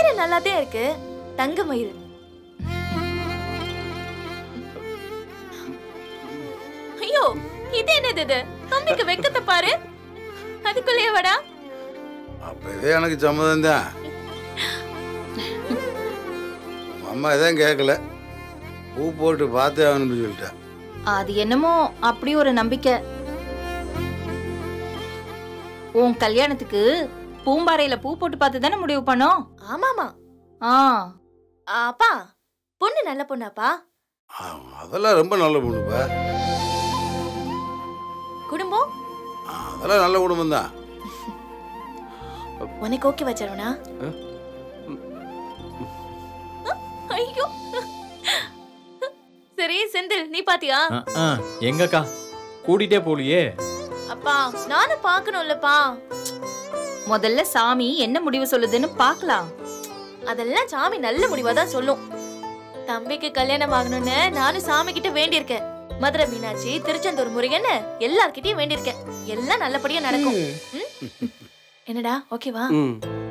பேரு நல்லாதே இருக்கு தங்கமயில் ஐயோ இது என்னது இது தம்பிக்கு வெக்கத்தை பாரு அதுக்குள்ளேயே வாடா அப்பவே எனக்கு சம்மதம் தான் அம்மா எதுவும் கேட்கல பூ போட்டு பார்த்தே ஆகணும்னு சொல்லிட்டேன் அது என்னமோ அப்படி ஒரு நம்பிக்கை உன் கல்யாணத்துக்கு பூம்பாறையில பூ போட்டு பார்த்து தானே முடிவு பண்ணோம் ஆமாமா ஆ அப்பா பொண்ணு நல்ல பொண்ணாப்பா ஆ, அதெல்லாம் ரொம்ப நல்ல பொண்ணுப்பா குடும்பம் ஆ, அதெல்லாம் நல்ல குடும்பம் தான் உனக்கு ஓகே வச்சிருவனா ஐயோ சரி செந்தில் நீ பாத்தியா ஆ, ஆ, எங்கக்கா கூட்டிட்டே போலியே அப்பா நானும் பார்க்கணும்லப்பா முதல்ல சாமி என்ன முடிவு சொல்லுதுன்னு பார்க்கலாம் அதெல்லாம் சாமி நல்ல முடிவா தான் சொல்லும் தம்பிக்கு கல்யாணம் ஆகணும்னு நானும் சாமி கிட்ட வேண்டியிருக்கேன் மதுரை மீனாட்சி திருச்செந்தூர் முருகன் எல்லார்கிட்டயும் வேண்டியிருக்கேன் எல்லாம் நல்லபடியா நடக்கும் ம்? என்னடா ஓகேவா ம்